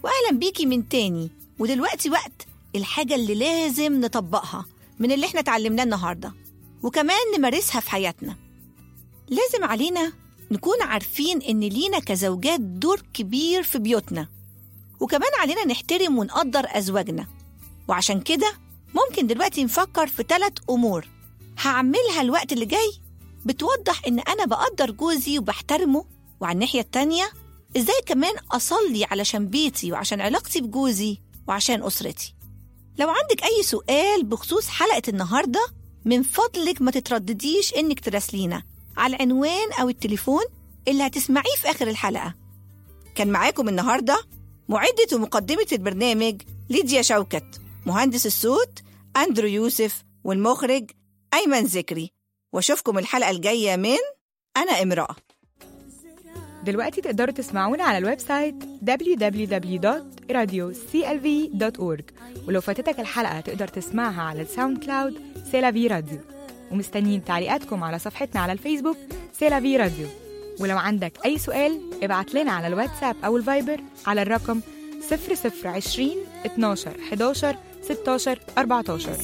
وأهلا بيكي من تاني ودلوقتي وقت الحاجة اللي لازم نطبقها من اللي احنا اتعلمناه النهاردة وكمان نمارسها في حياتنا لازم علينا نكون عارفين إن لينا كزوجات دور كبير في بيوتنا وكمان علينا نحترم ونقدر أزواجنا وعشان كده ممكن دلوقتي نفكر في ثلاث أمور هعملها الوقت اللي جاي بتوضح إن أنا بقدر جوزي وبحترمه وعلى الناحية التانية إزاي كمان أصلي علشان بيتي وعشان علاقتي بجوزي وعشان أسرتي لو عندك أي سؤال بخصوص حلقة النهاردة من فضلك ما تتردديش إنك تراسلينا على العنوان أو التليفون اللي هتسمعيه في آخر الحلقة كان معاكم النهاردة معدة ومقدمة البرنامج ليديا شوكت مهندس الصوت أندرو يوسف والمخرج أيمن ذكري وأشوفكم الحلقة الجاية من أنا امرأة دلوقتي تقدروا تسمعونا على الويب سايت www.radioclv.org ولو فاتتك الحلقة تقدر تسمعها على الساوند كلاود سيلافي راديو ومستنيين تعليقاتكم على صفحتنا على الفيسبوك سيلافي راديو ولو عندك أي سؤال ابعت لنا على الواتساب أو الفايبر على الرقم 0020 12 11 16 14